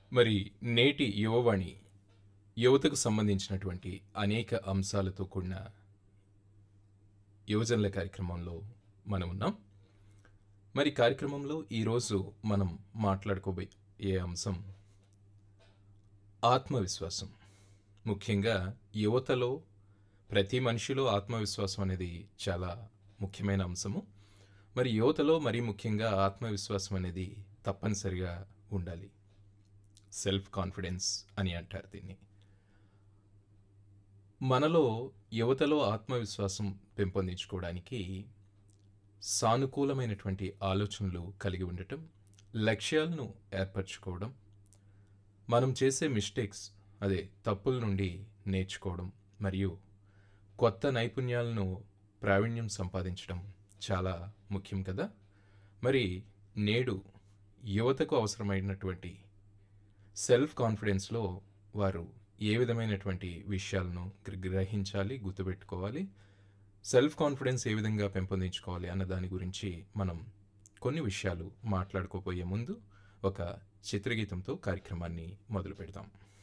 మరి నేటి యువవాణి యువతకు సంబంధించినటువంటి అనేక అంశాలతో కూడిన యువజనుల కార్యక్రమంలో మనం ఉన్నాం మరి కార్యక్రమంలో ఈరోజు మనం మాట్లాడుకోబోయే అంశం ఆత్మవిశ్వాసం ముఖ్యంగా యువతలో ప్రతి మనిషిలో ఆత్మవిశ్వాసం అనేది చాలా ముఖ్యమైన అంశము మరి యువతలో మరీ ముఖ్యంగా ఆత్మవిశ్వాసం అనేది తప్పనిసరిగా ఉండాలి సెల్ఫ్ కాన్ఫిడెన్స్ అని అంటారు దీన్ని మనలో యువతలో ఆత్మవిశ్వాసం పెంపొందించుకోవడానికి సానుకూలమైనటువంటి ఆలోచనలు కలిగి ఉండటం లక్ష్యాలను ఏర్పరచుకోవడం మనం చేసే మిస్టేక్స్ అదే తప్పుల నుండి నేర్చుకోవడం మరియు కొత్త నైపుణ్యాలను ప్రావీణ్యం సంపాదించడం చాలా ముఖ్యం కదా మరి నేడు యువతకు అవసరమైనటువంటి సెల్ఫ్ కాన్ఫిడెన్స్లో వారు ఏ విధమైనటువంటి విషయాలను గ్ర- గ్రహించాలి గుర్తుపెట్టుకోవాలి సెల్ఫ్ కాన్ఫిడెన్స్ ఏ విధంగా పెంపొందించుకోవాలి అన్న దాని గురించి మనం కొన్ని విషయాలు మాట్లాడుకోబోయే ముందు ఒక చిత్రగీతంతో కార్యక్రమాన్ని మొదలు పెడతాం